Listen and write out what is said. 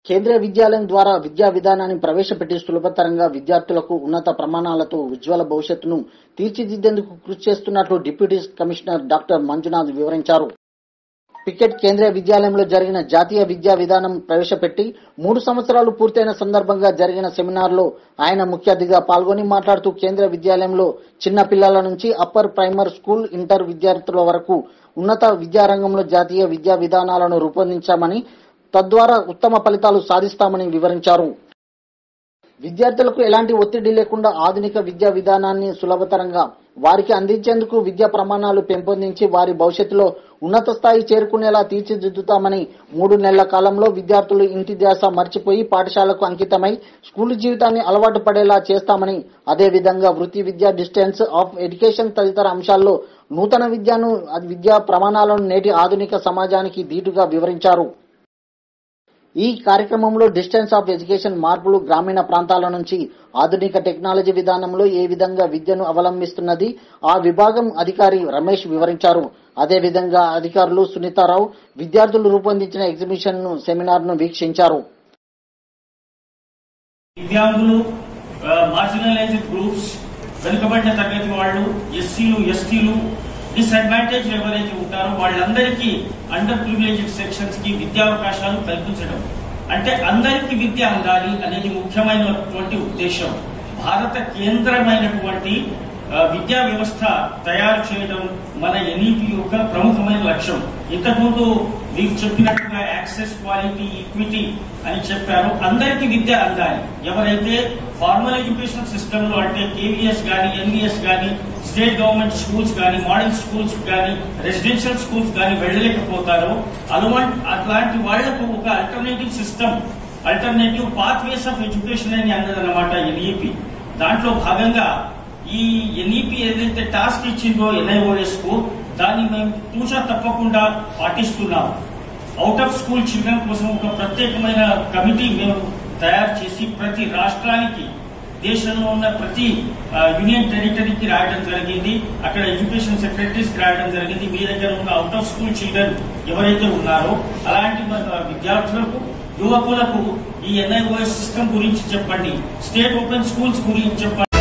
కేంద్రీయ విద్యాలయం ద్వారా విద్యా విధానాన్ని ప్రవేశపెట్టి సులభతరంగా విద్యార్థులకు ఉన్నత ప్రమాణాలతో ఉజ్వల భవిష్యత్తును తీర్చిదిద్దేందుకు కృషి చేస్తున్నట్లు డిప్యూటీ కమిషనర్ డాక్టర్ మంజునాథ్ వివరించారు పికెట్ కేంద్రీయ విద్యాలయంలో జరిగిన జాతీయ విద్యా విధానం ప్రవేశపెట్టి మూడు సంవత్సరాలు పూర్తయిన సందర్భంగా జరిగిన సెమినార్లో ఆయన ముఖ్య అతిథిగా పాల్గొని మాట్లాడుతూ కేంద్రీయ విద్యాలయంలో చిన్న పిల్లల నుంచి అప్పర్ ప్రైమర్ స్కూల్ ఇంటర్ విద్యార్థుల వరకు ఉన్నత విద్యారంగంలో జాతీయ విద్యా విధానాలను రూపొందించామని తద్వారా ఉత్తమ ఫలితాలు సాధిస్తామని వివరించారు విద్యార్థులకు ఎలాంటి ఒత్తిడి లేకుండా ఆధునిక విద్యా విధానాన్ని సులభతరంగా వారికి అందించేందుకు విద్యా ప్రమాణాలు పెంపొందించి వారి భవిష్యత్తులో ఉన్నత స్థాయి చేరుకునేలా తీర్చిదిద్దుతామని మూడు నెలల కాలంలో విద్యార్థులు ఇంటి ధ్యాస మర్చిపోయి పాఠశాలకు అంకితమై స్కూల్ జీవితాన్ని అలవాటు పడేలా చేస్తామని అదేవిధంగా వృత్తి విద్య డిస్టెన్స్ ఆఫ్ ఎడ్యుకేషన్ తదితర అంశాల్లో నూతన విద్యను విద్యా ప్రమాణాలను నేటి ఆధునిక సమాజానికి ధీటుగా వివరించారు ఈ కార్యక్రమంలో డిస్టెన్స్ ఆఫ్ ఎడ్యుకేషన్ మార్పులు గ్రామీణ ప్రాంతాల నుంచి ఆధునిక టెక్నాలజీ విధానంలో ఏ విధంగా విద్యను అవలంబిస్తున్నది ఆ విభాగం అధికారి రమేష్ వివరించారు అదేవిధంగా అధికారులు సునీతారావు విద్యార్థులు రూపొందించిన ఎగ్జిబిషన్ ను సెమినార్ ను వీక్షించారు దివ్యాంగులు మార్జినలైజ్డ్ గ్రూప్స్ వెనుకబడిన తరగతి వాళ్ళు ఎస్సీలు ఎస్టీలు డిసడ్వాంటేజ్ ఎవరైతే ఉంటారో వాళ్ళందరికీ అండర్ ప్రివిలేజ్డ్ సెక్షన్స్ కి విద్యావకాశాలు కల్పించడం అంటే అందరికీ విద్య అందాలి అనేది ముఖ్యమైనటువంటి ఉద్దేశం భారత కేంద్రమైనటువంటి ఆ, విద్యా వ్యవస్థ తయారు చేయడం మన ఎన్ఈపి యొక్క ప్రముఖమైన లక్ష్యం ఇంతకుముందు మీకు చెప్పినట్టుగా యాక్సెస్ క్వాలిటీ ఈక్విటీ అని చెప్పారు అందరికీ విద్య అందాలి ఎవరైతే ఫార్మల్ ఎడ్యుకేషన్ సిస్టమ్ లో అంటే కేవీఎస్ గాని ఎన్విఎస్ గాని స్టేట్ గవర్నమెంట్ స్కూల్స్ గాని మోడల్ స్కూల్స్ గాని రెసిడెన్షియల్ స్కూల్స్ గాని వెళ్ళలేకపోతారో అలవాంటి అట్లాంటి వాళ్లకు ఒక alternative system alternative path ways of education అని అన్నదన్నమాట ఎన్ఈపి దాంట్లో భాగంగా ఈ ఎన్ఈపి ఏదైతే టాస్క్ ఇచ్చిందో ఎన్ఐఓఎస్ కు దాన్ని మేము తూచా తప్పకుండా పాటిస్తున్నాం అవుట్ ఆఫ్ స్కూల్ చిల్డ్రన్ కోసం ఒక ప్రత్యేకమైన కమిటీ మేము తయారు చేసి ప్రతి రాష్ట్రానికి దేశంలో ఉన్న ప్రతి ఆ, యూనియన్ టెరిటరీకి రాయడం జరిగింది అక్కడ ఎడ్యుకేషన్ సెక్రటరీస్ రాయడం జరిగింది మీ దగ్గర ఉన్న అవుట్ ఆఫ్ స్కూల్ చిల్డ్రన్ ఎవరైతే ఉన్నారో అలాంటి మన విద్యార్థులకు యువకులకు ఈ ఎన్ఐఓఎస్ సిస్టమ్ గురించి చెప్పండి స్టేట్ ఓపెన్ స్కూల్స్ గురించి చెప్పండి